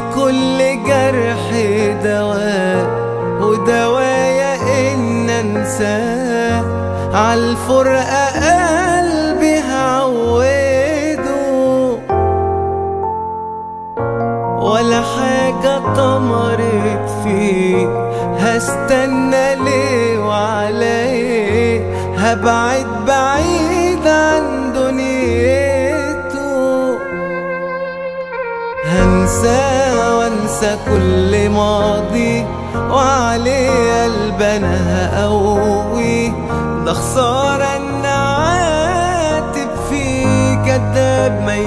لكل جرح دواء ودوايا إن أنساه عالفرقة قلبي هعوده ولا حاجة طمرت فيه هستنى ليه وعليه هبعد بعيد عن دنيته هنسى وانسى كل ماضي وعليه قلب انا هقوي ده خسارة ان عاتب فيه كداب ما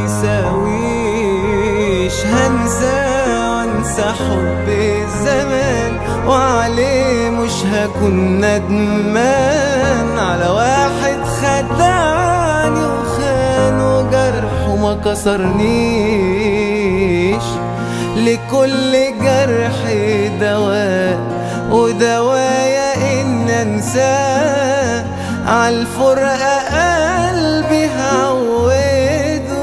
يساويش هنسى وانسى حب الزمان وعليه مش هكون ندمان على واحد خدعني وخان وجرحه ما كسرنيش لكل جرح دواء ودوايا ان انساه عالفرقة قلبي هعوده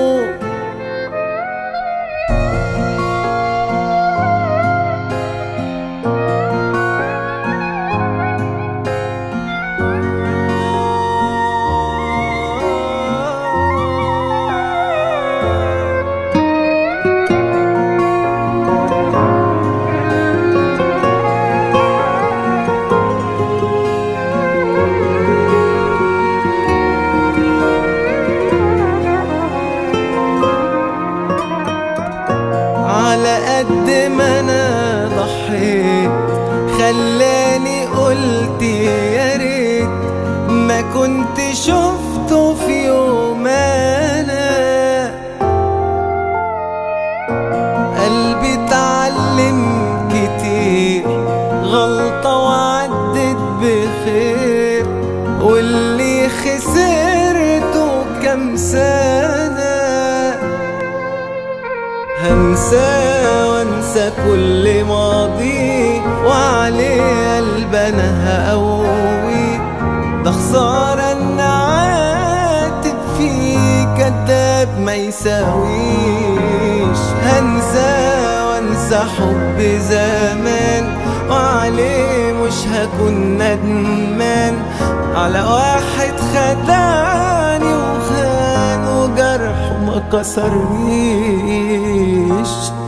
على قد ما انا ضحيت خلاني قلت يا ريت ما كنت شفته في يوم انا قلبي اتعلم كتير غلطة وعدت بخير واللي خسرته كام سنة هنسى وانسى كل ماضي وعليه قلب انا هقوي ده خسارة ان عاتب فيه كداب ما يساويش هنسى وانسى حب زمان وعليه مش هكون ندمان على واحد خدعني وخان وجرحه ما كسرنيش